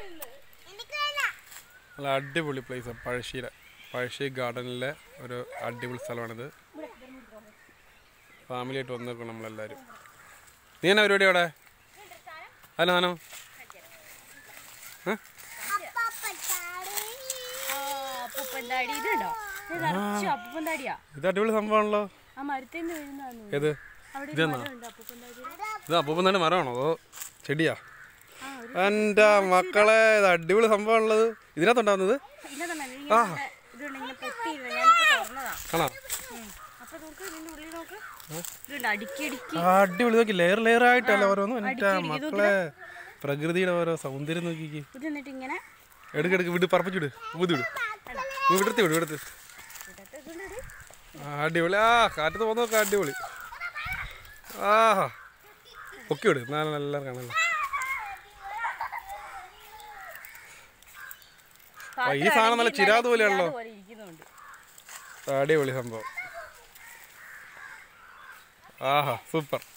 നല്ല അടിപൊളി പ്ലേസ് പഴശ്ശിയിലെ പഴശ്ശി ഗാർഡനിലെ ഒരു അടിപൊളി സ്ഥലമാണിത് ഫാമിലിയായിട്ട് വന്നേക്കും നമ്മളെല്ലാവരും നീ എന്നാ പരിപാടി അവിടെ അല്ല നാനോ അപ്പൂപ്പന്താടി ഇതുണ്ടോ ഇത് നിറച്ചു അപ്പൂപ്പന്താടിയാ ഇത് അടിപൊളി സംഭവമാണല്ലോ ആ മരത്തേന്ന് വീഴുന്നതാണ് ഏത് അവിടെ ഒരു ഇതെന്നാ മരമുണ്ട് അപ്പൂപ്പന്താടി ഇത് അപ്പൂപ്പൻ തന്നെ മരമാണോ അതോ ചെടിയാ ആ ഒരു എൻ്റെ മക്കളെ ഇത് അടിപൊളി സംഭവമാണുള്ളത് ഇതിനകത്തുണ്ടാവുന്നത് ഇല്ലെന്നല്ല ഇങ്ങനെ ഇതുണ്ട് ഇങ്ങനെ പൊട്ടിയിരുന്നു ഞാനിപ്പോ തുറന്നതാ കാണാ ഉം. അപ്പൊ നോക്ക് ഇതിന്റെ ഉള്ളിൽ നോക്ക് ഇതുണ്ട് അടുക്കി അടുക്കി ആ, അടിപൊളി നോക്കി ലെയർ ലെയർ ആയിട്ടല്ലേ ഓരോന്നും എൻ്റെ അടിക്കി ഇരിക്കുന്നു. മക്കളെ പ്രകൃതിയുടെ ഓരോ സൗന്ദര്യം നോക്കിക്ക് ഇത് എന്നിട്ട് ഇങ്ങനെ എടുക്ക് എടുക്ക് വിട് പറപ്പിച്ചു വിട് ഊതി വിട് നീ വിടർത്തി വിട് വിടത്ത് ഇടത്തെ ഇതുണ്ട് ഇത്. അടിപൊളി ആ കാറ്റത്ത് പോകുന്ന നോക്കാം അടിപൊളി ആഹാ പൊക്കി വിട് എന്നാലും നല്ല കാണാനല്ലോ ആ, ഈ സാധനം നല്ല ചിരാത് പോലെയാണല്ലോ പോലെ ഇരിക്കുന്നുണ്ട് അടിപൊളി സംഭവം ആഹാ സൂപ്പർ